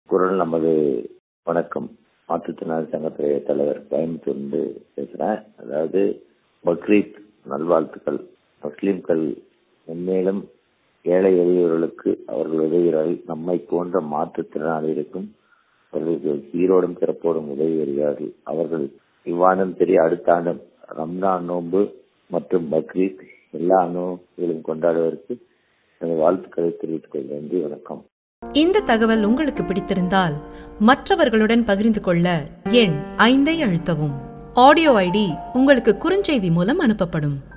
குரல் நமது வணக்கம் மாற்றுத்திறனாளி சங்கத்துறை தலைவர் கோயம்புத்தூர்ந்து பேசுறேன் அதாவது பக்ரீத் நல்வாழ்த்துக்கள் முஸ்லிம்கள் மென்மேலும் ஏழை எளியவர்களுக்கு அவர்கள் உதவுகிறார்கள் நம்மை போன்ற மாற்றுத்திறனாளிகளுக்கும் அவர்களுக்கு சீரோடும் சிறப்போடும் உதவி வருகிறார்கள் அவர்கள் இவ்வாண்டும் சரி அடுத்த ஆண்டும் ரம்ஜான் நோன்பு மற்றும் பக்ரீத் எல்லா நோன்புகளும் கொண்டாடுவதற்கு எனது வாழ்த்துக்களை தெரிவித்துக் கொள்கிறேன் நன்றி வணக்கம் இந்த தகவல் உங்களுக்கு பிடித்திருந்தால் மற்றவர்களுடன் பகிர்ந்து கொள்ள எண் ஐந்தை அழுத்தவும் ஆடியோ ஐடி உங்களுக்கு குறுஞ்செய்தி மூலம் அனுப்பப்படும்